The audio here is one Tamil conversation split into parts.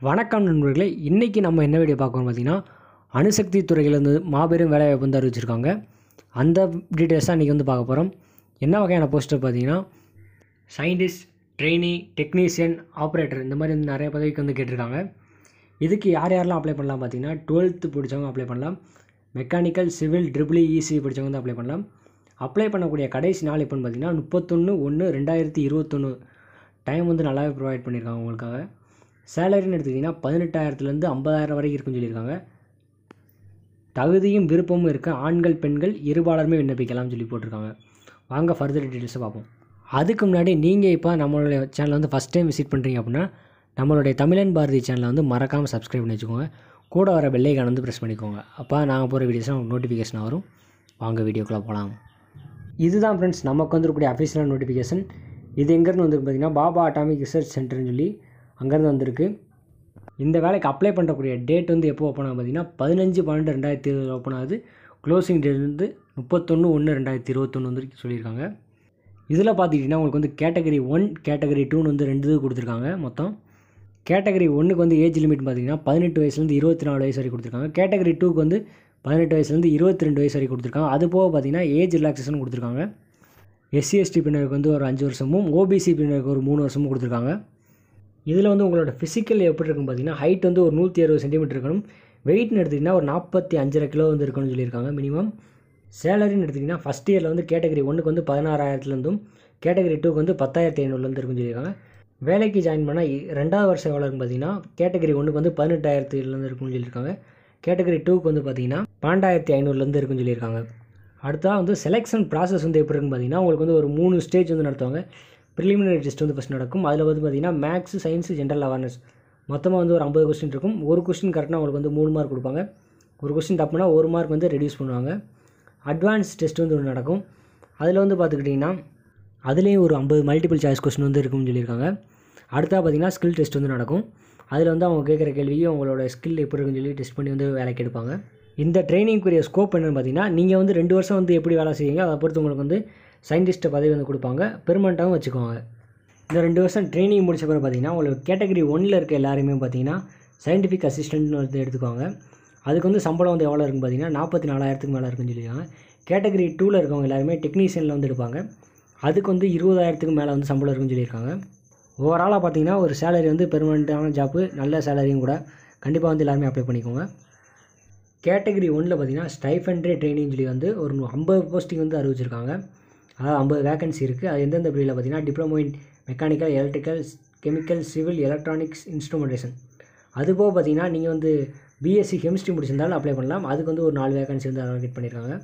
வணக்கம் நண்பர்களே இன்றைக்கி நம்ம என்ன வீடியோ பார்க்கணும் பார்த்தீங்கன்னா அணுசக்தி துறையில் இருந்து மாபெரும் வேலைவாய்ப்பு வந்து அறிவிச்சிருக்காங்க அந்த டீட்டெயில்ஸ் தான் இன்றைக்கி வந்து பார்க்க போகிறோம் என்ன வகையான போஸ்டர் பார்த்தீங்கன்னா சயின்டிஸ்ட் ட்ரெயினி டெக்னீஷியன் ஆப்ரேட்டர் இந்த மாதிரி வந்து நிறைய பதவிக்கு வந்து கேட்டிருக்காங்க இதுக்கு யார் யாரெல்லாம் அப்ளை பண்ணலாம் பார்த்தீங்கன்னா டுவெல்த்து படித்தவங்க அப்ளை பண்ணலாம் மெக்கானிக்கல் சிவில் ட்ரிபிளி இசி படித்தவங்க வந்து அப்ளை பண்ணலாம் அப்ளை பண்ணக்கூடிய கடைசி நாள் எப்போன்னு பார்த்தீங்கன்னா முப்பத்தொன்று ஒன்று ரெண்டாயிரத்தி இருபத்தொன்று டைம் வந்து நல்லாவே ப்ரொவைட் பண்ணியிருக்காங்க உங்களுக்காக சேலரின்னு எடுத்துக்கிட்டிங்கன்னா பதினெட்டாயிரத்துலேருந்து ஐம்பதாயிரம் வரைக்கும் இருக்குன்னு சொல்லியிருக்காங்க தகுதியும் விருப்பமும் இருக்க ஆண்கள் பெண்கள் இருபாலருமே விண்ணப்பிக்கலாம்னு சொல்லி போட்டிருக்காங்க வாங்க ஃபர்தர் டீட்டெயில்ஸை பார்ப்போம் அதுக்கு முன்னாடி நீங்கள் இப்போ நம்மளுடைய சேனலை வந்து ஃபஸ்ட் டைம் விசிட் பண்ணுறீங்க அப்படின்னா நம்மளுடைய தமிழன் பாரதி சேனலை வந்து மறக்காமல் சப்ஸ்கிரைப் பண்ணி வச்சுக்கோங்க கூட வர பெல்லைக்கான வந்து ப்ரெஸ் பண்ணிக்கோங்க அப்போ நாங்கள் போகிற வீடியோஸ்லாம் உங்களுக்கு நோட்டிஃபிகேஷன் வரும் வாங்க வீடியோக்குள்ளே போகலாம் இதுதான் ஃப்ரெண்ட்ஸ் நமக்கு வந்துருக்கூடிய அஃபீஷியலான நோட்டிஃபிகேஷன் இது எங்கேருந்து வந்து பார்த்தீங்கன்னா பாபா அட்டாமிக் ரிசர்ச் சென்டர்னு சொல்லி அங்கேருந்து வந்திருக்கு இந்த வேலைக்கு அப்ளை பண்ணுறக்கூடிய டேட் வந்து எப்போ ஓப்பன் ஆகும் பார்த்தீங்கன்னா பதினஞ்சு பன்னெண்டு ரெண்டாயிரத்தி இருபது ஓப்பன் ஆகுது க்ளோசிங் டேட் வந்து முப்பத்தொன்று ஒன்று ரெண்டாயிரத்தி இருபத்தொன்று வந்து சொல்லியிருக்காங்க இதில் பார்த்துக்கிட்டிங்கன்னா உங்களுக்கு வந்து கேட்டகரி ஒன் கேட்டகரி டூன்னு வந்து ரெண்டு இது கொடுத்துருக்காங்க மொத்தம் கேட்டகரி ஒன்றுக்கு வந்து ஏஜ் லிமிட் பார்த்தீங்கன்னா பதினெட்டு வயசுலேருந்து இருபத்தி நாலு வயசு வரைக்கும் கொடுத்துருக்காங்க கேட்டகரி டூக்கு வந்து பதினெட்டு வயசுலேருந்து இருபத்தி ரெண்டு வயசு வரைக்கும் கொடுத்துருக்காங்க அது போக பார்த்தீங்கன்னா ஏஜ் ரிலாக்ஸேஷன் கொடுத்துருக்காங்க எஸ்சி எஸ்டி பின்னருக்கு வந்து ஒரு அஞ்சு வருஷமும் ஓபிசி பின்னருக்கு ஒரு மூணு வருஷமும் கொடுத்துருக்காங்க இதில் வந்து உங்களோட ஃபிசிக்கல் எப்படி இருக்குன்னு பார்த்தீங்கன்னா ஹைட் வந்து ஒரு நூற்றி அறுபது சென்டிமீட்டர் இருக்கணும் வெயிட்னு எடுத்திங்கன்னா ஒரு நாற்பத்தி அஞ்சரை கிலோ வந்து இருக்கணும்னு சொல்லியிருக்காங்க மினிமம் சேலரின்னு எடுத்திங்கன்னா ஃபஸ்ட் இயரில் வந்து கேட்டகரி ஒன்றுக்கு வந்து பதினாறாயிரத்துலேருந்தும் கேட்டகரி டூக்கு வந்து பத்தாயிரத்தி ஐநூறுலேருந்து இருக்குன்னு சொல்லியிருக்காங்க வேலைக்கு ஜாயின் பண்ணால் இ- ரெண்டாவது வருஷம் எவ்வளோ இருக்குன்னு பார்த்தீங்கன்னா கேட்டகரி ஒன்றுக்கு வந்து பதினெட்டாயிரத்துலேருந்து இருக்குன்னு சொல்லியிருக்காங்க கேட்டகரி டூக்கு வந்து பார்த்தீங்கன்னா பன்னெண்டாயிரத்தி ஐநூறுலேருந்து இருக்குன்னு சொல்லியிருக்காங்க அடுத்தா வந்து செலெக்ஷன் ப்ராசஸ் வந்து எப்படி இருக்குன்னு பார்த்தீங்கன்னா உங்களுக்கு வந்து ஒரு மூணு ஸ்டேஜ் வந்து நடத்துவாங்க ப்ரிலிமினரி டெஸ்ட் வந்து ஃபஸ்ட் நடக்கும் அதில் வந்து பார்த்தீங்கன்னா மேக்ஸ் சயின்ஸ் ஜென்ரல் அவேர்னஸ் மொத்தமாக வந்து ஒரு ஐம்பது கொஸ்டின் இருக்கும் ஒரு கொஸ்டின் கரெக்டாக உங்களுக்கு வந்து மூணு மார்க் கொடுப்பாங்க ஒரு கொஸ்டின் தப்புனா ஒரு மார்க் வந்து ரெடியூஸ் பண்ணுவாங்க அட்வான்ஸ் டெஸ்ட் வந்து ஒன்று நடக்கும் அதில் வந்து பார்த்துக்கிட்டிங்கன்னா அதுலேயும் ஒரு ஐம்பது மல்டிபிள் சாய்ஸ் கொஸ்டின் வந்து இருக்கும்னு சொல்லியிருக்காங்க அடுத்தா பார்த்தீங்கன்னா ஸ்கில் டெஸ்ட் வந்து நடக்கும் அதில் வந்து அவங்க கேட்குற கேள்வியும் உங்களோட ஸ்கில் எப்படி இருக்குன்னு சொல்லி டெஸ்ட் பண்ணி வந்து வேலைக்கு எடுப்பாங்க இந்த ட்ரைனிங்குரிய ஸ்கோப் என்னென்னு பார்த்தீங்கன்னா நீங்கள் வந்து ரெண்டு வருஷம் வந்து எப்படி வேலை செய்வீங்க அதை பொறுத்து உங்களுக்கு வந்து சயின்டிஸ்ட் பதவி வந்து கொடுப்பாங்க பெர்மனண்ட்டாகவும் வச்சுக்குவாங்க இந்த ரெண்டு வருஷம் ட்ரைனிங் முடிச்ச பிறகு பார்த்தீங்கன்னா உங்களுக்கு கேட்டகரி ஒன்னில் இருக்க எல்லாருமே பார்த்தீங்கன்னா சயின்டிஃபிக் அசிஸ்டன்ட்னு வந்து எடுத்துக்குவாங்க அதுக்கு வந்து சம்பளம் வந்து எவ்வளோ இருக்குன்னு பார்த்தீங்கன்னா நாற்பத்தி நாலாயிரத்துக்கு மேலே இருக்குன்னு சொல்லியிருக்காங்க கேட்டகரி டூவில் இருக்கவங்க எல்லாருமே டெக்னீஷியனில் வந்து எடுப்பாங்க அதுக்கு வந்து இருபதாயிரத்துக்கு மேலே வந்து சம்பளம் இருக்குன்னு சொல்லியிருக்காங்க ஓவராலாக பார்த்தீங்கன்னா ஒரு சேலரி வந்து பெர்மனண்ட்டான ஜாப்பு நல்ல சேலரியும் கூட கண்டிப்பாக வந்து எல்லாருமே அப்ளை பண்ணிக்கோங்க கேட்டகரி ஒன்றில் பார்த்தீங்கன்னா ஸ்டைஃபண்ட்ரே ட்ரைனிங் சொல்லி வந்து ஒரு ஐம்பது போஸ்டிங் வந்து அறிவிச்சிருக்காங்க அதாவது ஐம்பது வேகன்சி இருக்குது அது எந்தெந்த பிரிவில் பார்த்தீங்கன்னா diploma in mechanical electrical chemical civil electronics instrumentation அதுபோக பார்த்தீங்கன்னா நீங்கள் வந்து பிஎஸ்சி கெமிஸ்ட்ரி முடிச்சிருந்தாலும் அப்ளை பண்ணலாம் அதுக்கு வந்து ஒரு நாலு வேகன்சி வந்து அலோகேட் பண்ணியிருக்காங்க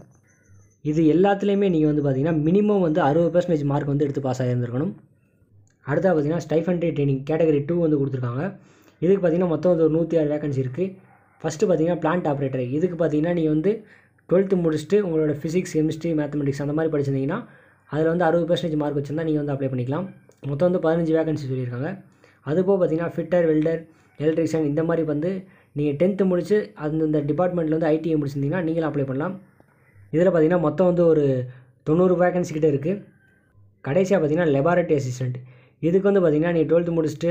இது எல்லாத்துலேயுமே நீங்கள் வந்து பார்த்தீங்கன்னா மினிமம் வந்து அறுபது பர்சன்டேஜ் மார்க் வந்து எடுத்து பாஸ் ஆகியிருந்திருக்கணும் அடுத்தா பார்த்தீங்கன்னா ஸ்டைஃபண்ட்ரி ட்ரைனிங் கேட்டகரி டூ வந்து கொடுத்துருக்காங்க இதுக்கு பார்த்தீங்கன்னா மொத்தம் வந்து ஒரு நூற்றி ஆறு வேகன்சி இருக்குது ஃபஸ்ட்டு பார்த்தீங்கன்னா பிளான்ட் ஆப்ரேட்டர் இதுக்கு பார்த்தீங்கன்னா நீங்கள் வந்து டுவெல்த்து முடிச்சுட்டு உங்களோட ஃபிசிக்ஸ் கெமிஸ்ட்ரி மேத்தமெட்டிக்ஸ் அந்த மாதிரி படிச்சிருந்தீங்கன்னா அதில் வந்து அறுபது பர்சன்டேஜ் மார்க் வச்சிருந்தா நீங்கள் வந்து அப்ளை பண்ணிக்கலாம் மொத்தம் வந்து பதினஞ்சு வேகன்சி சொல்லியிருக்காங்க அதுபோக பார்த்தீங்கன்னா ஃபிட்டர் வெல்டர் எலக்ட்ரிஷியன் இந்த மாதிரி வந்து நீங்கள் டென்த்து முடிச்சு அந்தந்த டிபார்ட்மெண்ட்டில் வந்து ஐடிஐ முடிச்சிருந்தீங்கன்னா நீங்களும் அப்ளை பண்ணலாம் இதில் பார்த்தீங்கன்னா மொத்தம் வந்து ஒரு தொண்ணூறு வேகன்சி கிட்ட இருக்குது கடைசியாக பார்த்தீங்கன்னா லெபார்ட்டரி அசிஸ்டன்ட் இதுக்கு வந்து பார்த்தீங்கன்னா நீ டுவெல்த்து முடிச்சுட்டு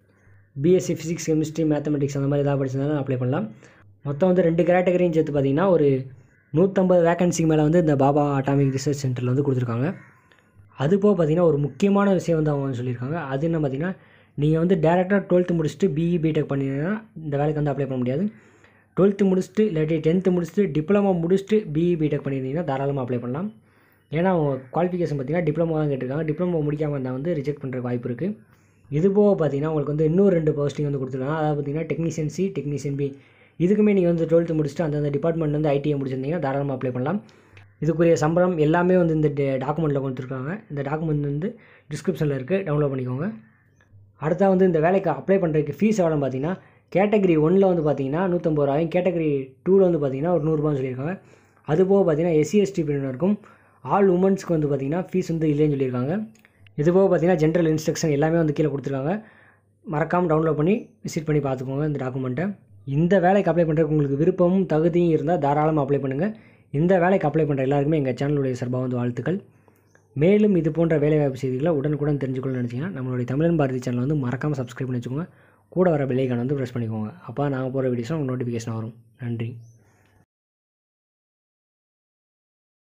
பிஎஸ்சி ஃபிசிக்ஸ் கெமிஸ்ட்ரி மேத்தமெட்டிக்ஸ் அந்த மாதிரி ஏதாவது படிச்சிருந்தாலும் அப்ளை பண்ணலாம் மொத்தம் வந்து ரெண்டு கேட்டகரியும் சேர்த்து பார்த்தீங்கன்னா ஒரு நூற்றம்பது வேகன்சிக்கு மேலே வந்து இந்த பாபா அட்டாமிக் ரிசர்ச் சென்டரில் வந்து கொடுத்துருக்காங்க அது போக பார்த்தீங்கன்னா ஒரு முக்கியமான விஷயம் வந்து அவங்க வந்து சொல்லியிருக்காங்க அது என்ன பார்த்தீங்கன்னா நீங்கள் வந்து டேரெக்டாக டுவெல்த்து முடிச்சுட்டு பிஇ பிடெக் பண்ணிங்கன்னா இந்த வேலைக்கு வந்து அப்ளை பண்ண முடியாது டுவெல்த்து முடிச்சுட்டு இல்லாட்டி டென்த்து முடிச்சுட்டு டிப்ளமோ முடிச்சுட்டு பிஇ பிடெக் பண்ணியிருந்தீங்கன்னா தாராளமாக அப்ளை பண்ணலாம் ஏன்னா அவங்க குவாலிஃபிகேஷன் பார்த்தீங்கன்னா டிப்ளமோ தான் கேட்டிருக்காங்க டிப்ளமோ முடிக்காமல் இருந்தால் வந்து ரிஜெக்ட் பண்ணுறதுக்கு வாய்ப்பு இருக்குது இது போக பார்த்தீங்கன்னா உங்களுக்கு வந்து இன்னும் ரெண்டு போஸ்டிங் வந்து கொடுத்துருக்காங்க அதாவது பார்த்தீங்கன்னா டெக்னீஷியன் சி டெக்னீஷியன் பி இதுக்குமே நீங்கள் வந்து டுவெல்த்து முடிச்சுட்டு அந்தந்த டிபார்ட்மெண்ட் வந்து ஐடிஐ முடிச்சிருந்தீங்கன்னா தாராளமாக அப்ளை பண்ணலாம் இதுக்குரிய சம்பளம் எல்லாமே வந்து இந்த டாக்குமெண்ட்டில் கொடுத்துருக்காங்க இந்த டாக்குமெண்ட் வந்து டிஸ்கிரிப்ஷனில் இருக்குது டவுன்லோட் பண்ணிக்கோங்க அடுத்தா வந்து இந்த வேலைக்கு அப்ளை பண்ணுறதுக்கு ஃபீஸ் எவ்வளோ பார்த்தீங்கன்னா கேட்டகரி ஒன்னில் வந்து பார்த்தீங்கன்னா நூற்றம்பது ரூபாயும் கேட்டகரி டூவில் வந்து பார்த்தீங்கன்னா ஒரு நூறுரூபான்னு சொல்லியிருக்காங்க அது போக பார்த்தீங்கன்னா எஸ்சி எஸ்டி பிரிவினருக்கும் ஆல் உமன்ஸ்க்கு வந்து பார்த்தீங்கன்னா ஃபீஸ் வந்து இல்லைன்னு சொல்லியிருக்காங்க இது போக பார்த்தீங்கன்னா ஜென்ரல் இன்ஸ்ட்ரக்ஷன் எல்லாமே வந்து கீழே கொடுத்துருக்காங்க மறக்காமல் டவுன்லோட் பண்ணி விசிட் பண்ணி பார்த்துக்கோங்க இந்த டாக்குமெண்ட்டை இந்த வேலைக்கு அப்ளை பண்ணுறதுக்கு உங்களுக்கு விருப்பமும் தகுதியும் இருந்தால் தாராளமாக அப்ளை பண்ணுங்கள் இந்த வேலைக்கு அப்ளை பண்ணுற எல்லாருக்குமே எங்கள் சேனலுடைய சார்பாக வந்து வாழ்த்துக்கள் மேலும் இது போன்ற வேலைவாய்ப்பு செய்திகளை உடனுக்குடன் தெரிஞ்சுக்கணும்னு நினச்சிங்கன்னா நம்மளுடைய தமிழன் பாரதி சேனலை வந்து மறக்காமல் சப்ஸ்கிரைப் பண்ணி வச்சுக்கோங்க கூட வர பெல்லைக்கான வந்து ப்ரெஸ் பண்ணிக்கோங்க அப்போ நாங்கள் போகிற வீடியோஸ்லாம் உங்களுக்கு நோட்டிஃபிகேஷன் வரும் நன்றி